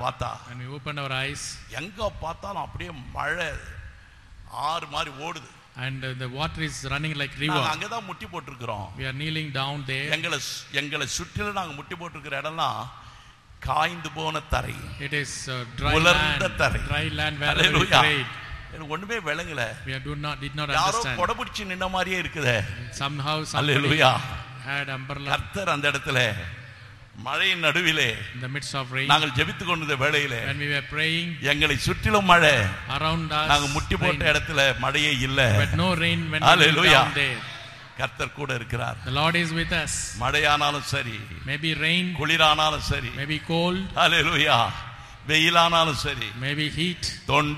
பார்த்தா When we opened our eyes எங்க பார்த்தாலும் அப்படியே மழை ஆறு மாதிரி ஓடுது and uh, the water is running like நாங்க river. அங்கதான் முட்டி போட்டிருக்கிறோம் We are kneeling down there. எங்களை சு- எங்களை சுற்றிலும் நாங்க முட்டி போட்டிருக்கிற இடம்லாம் காய்ந்து போன தரை It is uh, dry உலர்ந்த land. தரை Dry land wherever we Hallelujah. prayed. எனக்கு ஒண்ணுமே விளங்கல We do not did not யாரோ understand. கொடை பிடிச்சு நின்ன மாதிரியே இருக்குதே Somehow somebody hallelujah had umbrella கர்த்தர் அந்த இடத்துல மழையின் நடுவிலே in the midst of rain. நாங்கள் ஜெபித்துக் கொண்டிருந்த வேளையிலே When we were praying எங்களை சுற்றிலும் மழை around us, நாங்க முட்டி போட்ட rain. இடத்துல மழையே இல்ல but no rain when we went Hallelujah. down there. கர்த்தர் கூட இருக்கிறார் The Lord is with us. மழையானாலும் சரி Maybe rain, குளிரானாலும் சரி maybe cold, அல்லேலூயா வெயிலானாலும் சரி maybe heat. தொண்டை